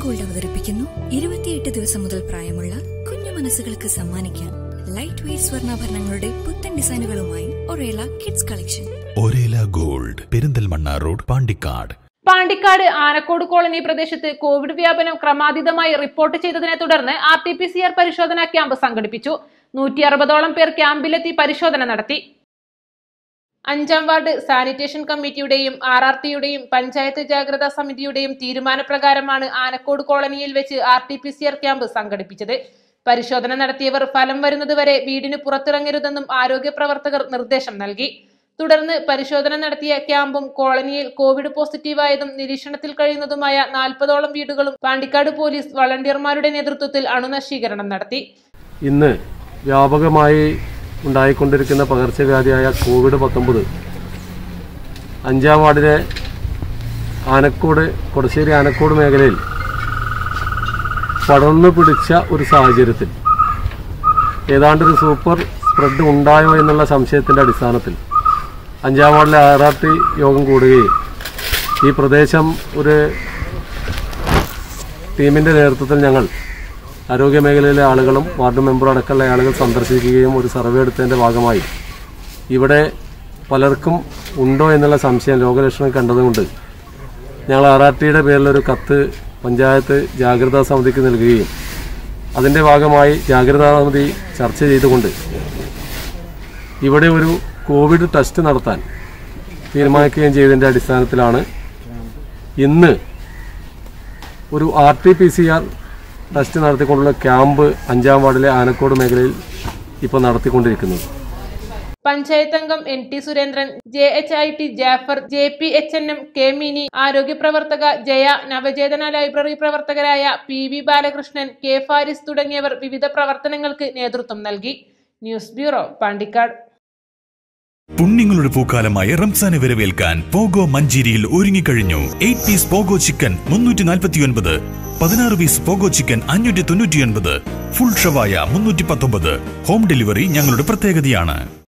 gold അവതരിപ്പിക്കുന്നു ഇരുപത്തിയെട്ട് ദിവസം മുതൽ പ്രായമുള്ള കുഞ്ഞു മനസ്സുകൾക്ക് സമ്മാനിക്കാൻ ലൈറ്റ് വെയ്റ്റ് സ്വർണ്ണാഭരണങ്ങളുടെ പുത്തൻ ഡിസൈനുകളുമായി Orela kids collection Orela gold Perinthalmanna road Pandikkad Pandikkad Anakkode colony പ്രദേശത്ത് കോവിഡ് വ്യാപനം ക്രമാതീതമായി റിപ്പോർട്ട് ചെയ്തതിനെ തുടർന്ന് R T P C R പരിശോധനാ ക്യാമ്പ് സംഘടിപ്പിച്ചു നൂറ്റി അറുപതോളം പേർ ക്യാമ്പിലെത്തി പരിശോധന നടത്തി അഞ്ചാം വാർഡ് സാനിറ്റേഷൻ കമ്മിറ്റിയുടെയും ആർ ആർ ടിയുടെയും പഞ്ചായത്ത് ജാഗ്രതാ സമിതിയുടെയും തീരുമാനപ്രകാരമാണ് ആനക്കോട് കോളനിയിൽ വെച്ച് R T P C R camp സംഘടിപ്പിച്ചത് പരിശോധന നടത്തിയവർ ഫലം വരുന്നതുവരെ വീടിന് പുറത്തിറങ്ങരുതെന്നും ആരോഗ്യ പ്രവർത്തകർ നിർദ്ദേശം നൽകി തുടർന്ന് പരിശോധന നടത്തിയ ക്യാമ്പും കോളനിയിൽ കോവിഡ് പോസിറ്റീവായതും നിരീക്ഷണത്തിൽ കഴിയുന്നതുമായ നാൽപ്പതോളം വീടുകളും പാണ്ടിക്കാട് പോലീസ് വളണ്ടിയർമാരുടെ നേതൃത്വത്തിൽ അണുനശീകരണം നടത്തി ഇന്ന് വ്യാപകമായി ഉണ്ടായിക്കൊണ്ടിരിക്കുന്ന പകർച്ചവ്യാധിയായ കോവിഡ് പത്തൊമ്പത് അഞ്ചാം വാർഡിലെ ആനക്കോട് കൊടശ്ശേരി ആനക്കോട് മേഖലയിൽ പടർന്നു പിടിച്ച ഒരു സാഹചര്യത്തിൽ ഏതാണ്ടൊരു സൂപ്പർ സ്പ്രെഡ് ഉണ്ടായോ എന്നുള്ള സംശയത്തിൻ്റെ അടിസ്ഥാനത്തിൽ അഞ്ചാം വാർഡിലെ ആർ ആർ ടി യോഗം കൂടുകയും ഈ പ്രദേശം ഒരു ടീമിൻ്റെ നേതൃത്വത്തിൽ ഞങ്ങൾ ആരോഗ്യ മേഖലയിലെ ആളുകളും വാർഡ് മെമ്പറും അടക്കമുള്ള ആളുകൾ സന്ദർശിക്കുകയും ഒരു സർവേ എടുത്തതിൻ്റെ ഭാഗമായി ഇവിടെ പലർക്കും ഉണ്ടോ എന്നുള്ള സംശയം രോഗലക്ഷണം കണ്ടതുകൊണ്ട് ഞങ്ങൾ ആർ ആർ ടിയുടെ പേരിലൊരു കത്ത് പഞ്ചായത്ത് ജാഗ്രതാ സമിതിക്ക് നൽകുകയും അതിൻ്റെ ഭാഗമായി ജാഗ്രതാ സമിതി ചർച്ച ചെയ്തുകൊണ്ട് ഇവിടെ ഒരു കോവിഡ് ടെസ്റ്റ് നടത്താൻ തീരുമാനിക്കുകയും ചെയ്തതിൻ്റെ അടിസ്ഥാനത്തിലാണ് ഇന്ന് ഒരു R T P C R test നടത്തിക്കൊണ്ടുള്ള ക്യാമ്പ് അഞ്ചാം വാർഡിലെ ആനക്കോട് മേഖലയിൽ ഇപ്പോൾ നടത്തിക്കൊണ്ടിരിക്കുന്നത് പഞ്ചായത്ത് അംഗം N T Surendran J H I T Jafar J P H N M K Mini ആരോഗ്യ പ്രവർത്തക ജയ നവചേതന ലൈബ്രറി പ്രവർത്തകരായ P V Balakrishnan K Faris തുടങ്ങിയവർ വിവിധ പ്രവർത്തനങ്ങൾക്ക് നേതൃത്വം നൽകി ന്യൂസ് ബ്യൂറോ പാണ്ടിക്കാട് പുണ്യങ്ങളുടെ പൂക്കാലമായ റംസാനെ വരവേൽക്കാൻ പോഗോ മഞ്ചേരിയിൽ ഒരുങ്ങിക്കഴിഞ്ഞു എയ്റ്റ് പീസ് പോഗോ ചിക്കൻ മുന്നൂറ്റി നാൽപ്പത്തിയൊൻപത് പതിനാറ് പീസ് പോഗോ ചിക്കൻ അഞ്ഞൂറ്റി തൊണ്ണൂറ്റിയൊൻപത് ഫുൾ ഷവായ മുന്നൂറ്റി പത്തൊമ്പത് ഹോം ഡെലിവറി ഞങ്ങളുടെ പ്രത്യേകതയാണ്